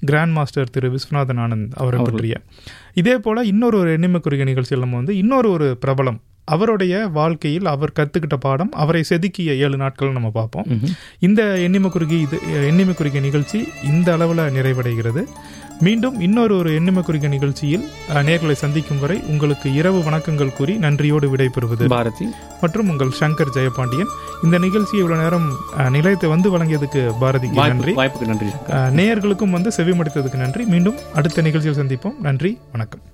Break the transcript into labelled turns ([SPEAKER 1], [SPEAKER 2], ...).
[SPEAKER 1] grand master திரு விஸ்வநாதன் ஆனந்த் அவரை பற்றிய இதே போல் இன்னொரு ஒரு எண்ணிம குறுகிய நிகழ்ச்சியில் நம்ம வந்து இன்னொரு ஒரு பிரபலம் அவருடைய வாழ்க்கையில் அவர் கற்றுக்கிட்ட பாடம் அவரை செதுக்கிய ஏழு நாட்கள் நம்ம பார்ப்போம் இந்த எண்ணிம குறுகி இது எண்ணிம குறுகிய நிகழ்ச்சி இந்த அளவில் நிறைவடைகிறது மீண்டும் இன்னொரு ஒரு எண்ணிம குறுகிய நிகழ்ச்சியில் அஹ், நேர்களை சந்திக்கும் வரை உங்களுக்கு இரவு வணக்கங்கள் கூறி நன்றியோடு விடைபெறுவது
[SPEAKER 2] பாரதி
[SPEAKER 1] மற்றும் உங்கள் சங்கர் ஜெயபாண்டியன் இந்த நிகழ்ச்சியை இவ்வளவு நேரம் அஹ், நிலையத்தை வந்து வழங்கியதுக்கு பாரதிக்கு
[SPEAKER 2] வாய்ப்பு
[SPEAKER 1] நன்றி
[SPEAKER 2] வாய்ப்புக்கு நன்றி
[SPEAKER 1] அஹ், நேயர்களுக்கும் வந்து செவிமடுத்ததுக்கு நன்றி மீண்டும் அடுத்த நிகழ்ச்சியில் சந்திப்போம் நன்றி வணக்கம்